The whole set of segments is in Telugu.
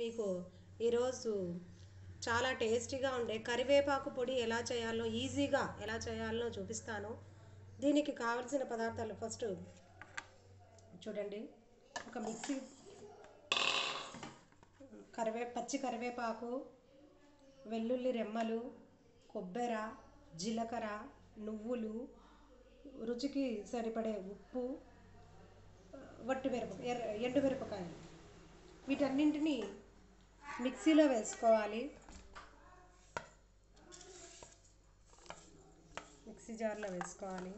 మీకు ఈరోజు చాలా టేస్టీగా ఉండే కరివేపాకు పొడి ఎలా చేయాలో ఈజీగా ఎలా చేయాలో చూపిస్తాను దీనికి కావలసిన పదార్థాలు ఫస్ట్ చూడండి ఒక మిక్సీ కరివే పచ్చి కరివేపాకు వెల్లుల్లి రెమ్మలు కొబ్బెర జీలకర్ర నువ్వులు రుచికి సరిపడే ఉప్పు వట్టి మిరప ఎర్ర ఎండు మిరపకాయలు వీటన్నింటినీ మిక్సీలో వేసుకోవాలి మిక్సీ జార్లో వేసుకోవాలి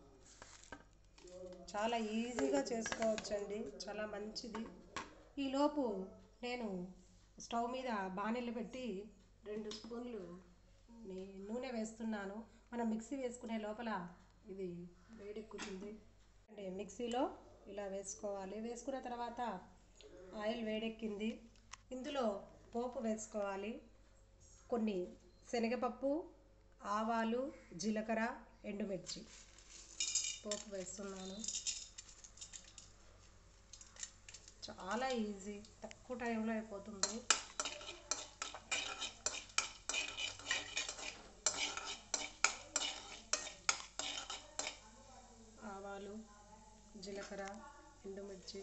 చాలా ఈజీగా చేసుకోవచ్చండి చాలా మంచిది ఈలోపు నేను స్టవ్ మీద బాణీలు పెట్టి రెండు స్పూన్లు నే- నూనె వేస్తున్నాను మనం మిక్సీ వేసుకునే లోపల ఇది వేడెక్కుతుంది అంటే మిక్సీలో ఇలా వేసుకోవాలి వేసుకున్న తర్వాత ఆయిల్ వేడెక్కింది ఇందులో పోపు వేసుకోవాలి కొన్ని శనగపప్పు ఆవాలు జీలకర్ర ఎండుమిర్చి పోపు వేస్తున్నాను చాలా ఈజీ తక్కువ టైంలో అయిపోతుంది ఆవాలు జీలకర్ర ఎండుమిర్చి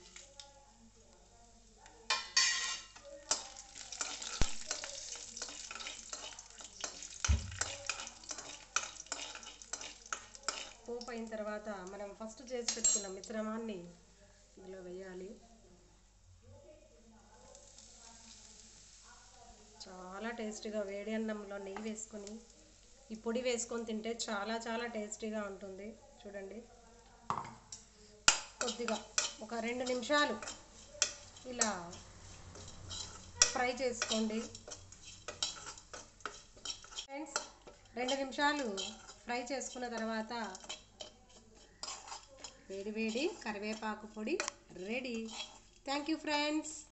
పోపు అయిన తర్వాత మనం ఫస్ట్ చేసి పెట్టుకున్న మిశ్రమాన్ని ఇందులో వేయాలి చాలా టేస్టీగా వేడి అన్నంలో నెయ్యి వేసుకొని ఈ పొడి వేసుకొని తింటే చాలా చాలా టేస్టీగా ఉంటుంది చూడండి కొద్దిగా ఒక రెండు నిమిషాలు ఇలా ఫ్రై చేసుకోండి ఫ్రెండ్స్ రెండు నిమిషాలు ఫ్రై చేసుకున్న తర్వాత వేడి వేడి కరివేపాకు పొడి రెడీ థ్యాంక్ యూ ఫ్రెండ్స్